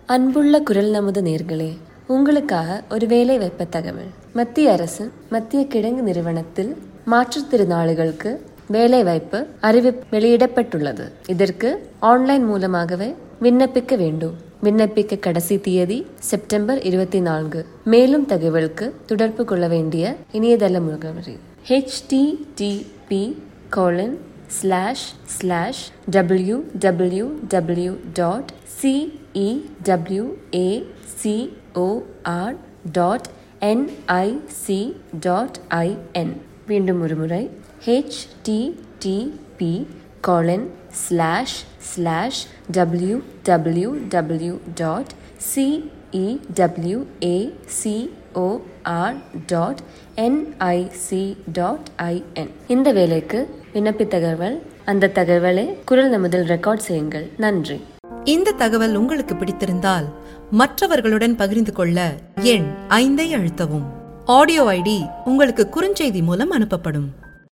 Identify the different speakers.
Speaker 1: அன்புள்ள குரல் நமது நேர்களே உங்களுக்காக ஒரு வேலை வாய்ப்பு தகவல் மத்திய அரசு மத்திய கிழங்கு நிறுவனத்தில் மாற்றுத்திறனாளிகளுக்கு வேலை வாய்ப்பு அறிவிப்பு வெளியிடப்பட்டுள்ளது இதற்கு ஆன்லைன் மூலமாகவே விண்ணப்பிக்க வேண்டும் விண்ணப்பிக்க கடைசி தேதி செப்டம்பர் இருபத்தி நான்கு மேலும் தகவலுக்கு தொடர்பு கொள்ள வேண்டிய இணையதள முகவரி HTTP colon slash slash W W W dot CEWACOR dot NIC dot IN மீண்டும் ஒரு முறை HTTP colon slash slash W W W dot CEWACOR dot NIC dot IN இந்த வேலைக்கு விண்ணப்பித்தகவல் அந்த தகவலை குரல் நமதில் ரெக்கார்ட் செய்யுங்கள் நன்றி
Speaker 2: இந்த தகவல் உங்களுக்கு பிடித்திருந்தால் மற்றவர்களுடன் பகிர்ந்து கொள்ள எண் ஐந்தை அழுத்தவும் ஆடியோ ஐடி உங்களுக்கு குறுஞ்செய்தி மூலம் அனுப்பப்படும்